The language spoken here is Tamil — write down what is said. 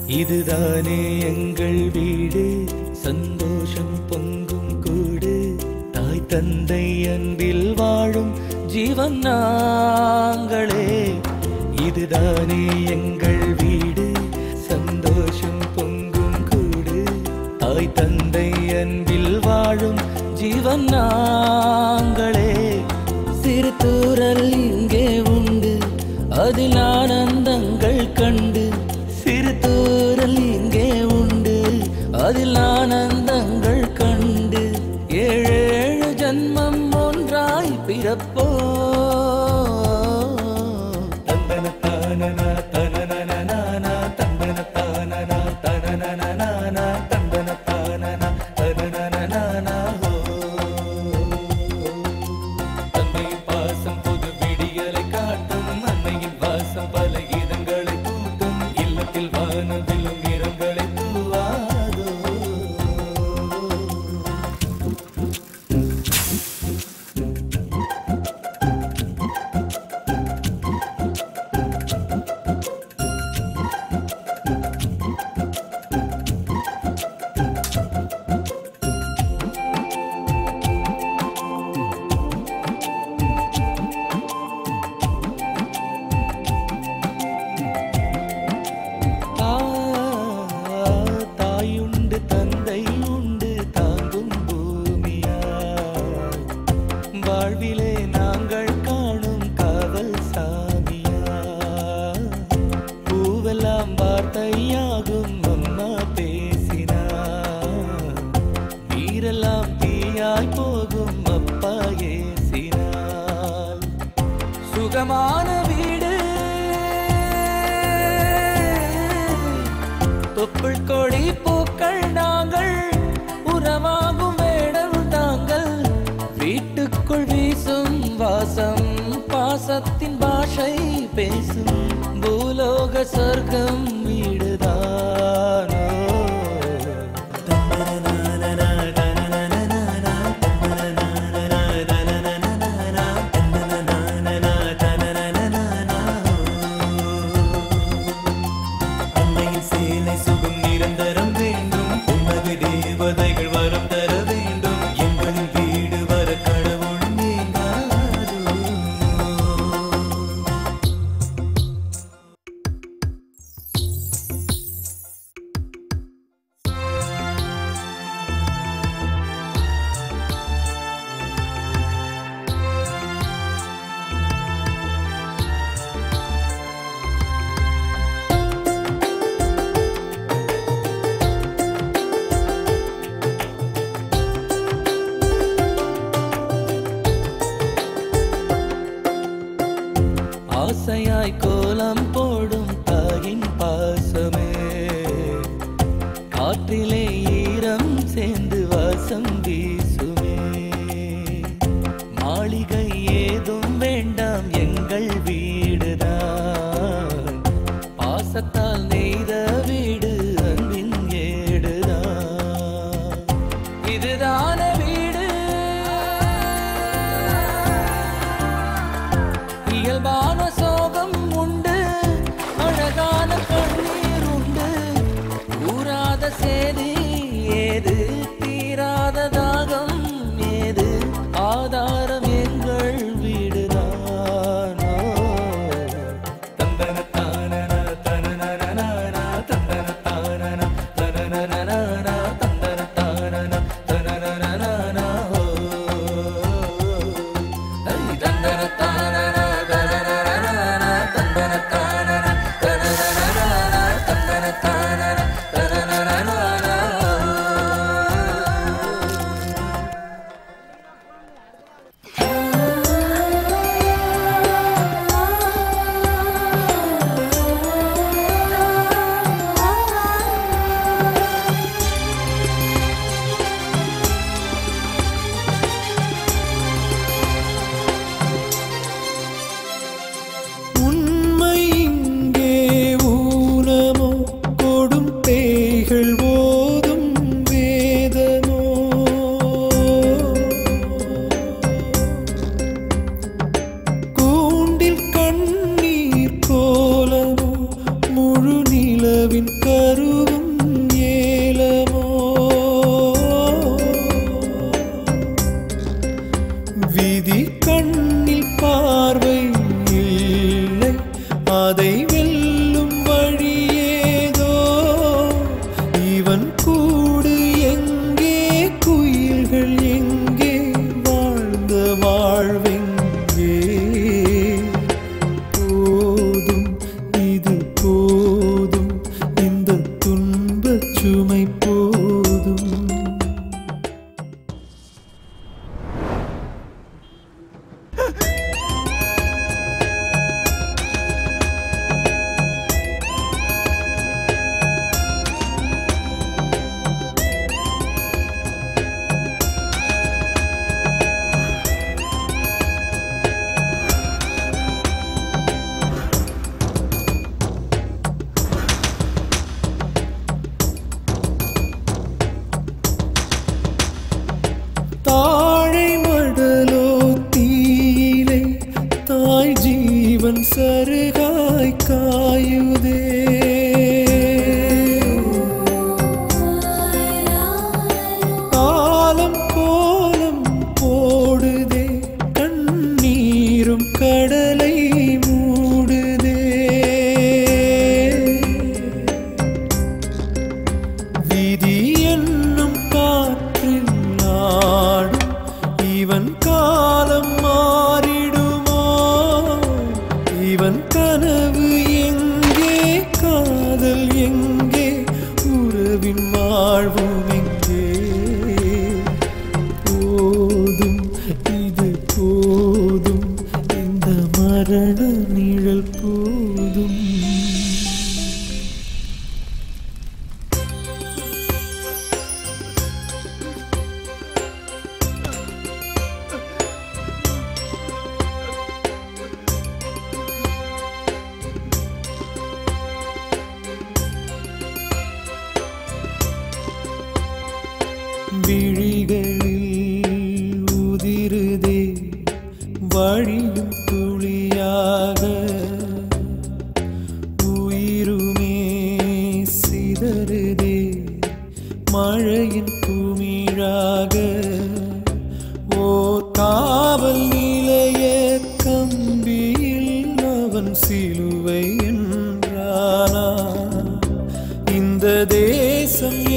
இதுதானே எங்கள் வீடு சந்தோஷம் பொங்கும் கூடு தாய் தந்தை அன்பில் வாழும் ஜீவன் நாங்களே இதுதானே எங்கள் வீடு சந்தோஷம் பொங்கும் கூடு தாய் தந்தை அன்பில் வாழும் ஜீவன் நாங்களே சிறு தூரல் இங்கே உண்டு அதில் ஆனந்தங்கள் கண்டு சிறு தூரல் இங்கே உண்டு அதில் ஆனந்தங்கள் கண்டு ஏழேழு ஜன்மம் ஒன்றாய் பிறப்போ தந்தன தானனா தனனனனானா, தந்தன தானனா தனனனனானா, தந்தன தானனா தனனனனானா, ஹோ. தந்தையின் பாசம் புது விடியலை காட்டும் அன்னையின் வாசம் பல கீதங்களை கூட்டும் இல்லத்தில் வானவிலும் நிறங்களை தூவாதோ ஆ, தாயுண்டு தந்தை உண்டு தாங்கும் பூமியா வாழ்விலே நாங்கள் காணும் காவல் சாமியா பூவெல்லாம் வார்த்தையாகும் அம்மா பேசினா நீரெல்லாம் தீயாய் போகும் அப்பா ஏசினார் சுகமான வீடு தொப்புள் கொடி பூக்கள் நாங்கள் உறவாகும் வேடல் தாங்கள் வீட்டுக்குள் வீசும் வாசம் பாசத்தின் பாஷை பேசும் பூலோக சொர்க்கம் வீடுதானோ அன்னையின் சேலை சுகம் நிரந்தரம் வேண்டும் உமது தேவதைகள் வரம் தர வேண்டும் எங்களின் வீடு வர கடவுள் நீங்காதோ ஆசையாய் கோலம் போடும் தாயின் பாசமே காற்றிலே ஈரம் சேர்ந்து வாசம் வீசுமே மாளிகை ஏதும் வேண்டாம் எங்கள் வீடுதான் பாசத்தால் நெய்த வீடு அன்பின் ஏடுதான் இதுதான வீடு இயல்பான சோகம் உண்டு அழகான கண்ணீர் உண்டு ஊராத சேதி ஏது தீராத தாகம் ஏது ஆதாரம் எங்கள் வீடுதானோ தந்தன தானன தனனனனானா, தந்தன தானன தனனனனானா, தந்தன தானன தனனனனானா. விழிகளில் உதிருதே வழியும் துளியாக உயிருமே சிதறுதே மழையின் குமிழாக ஓர் காவல் நிலைய கம்பியில் அவன் சிலுவை என்றானா இந்த தேசம்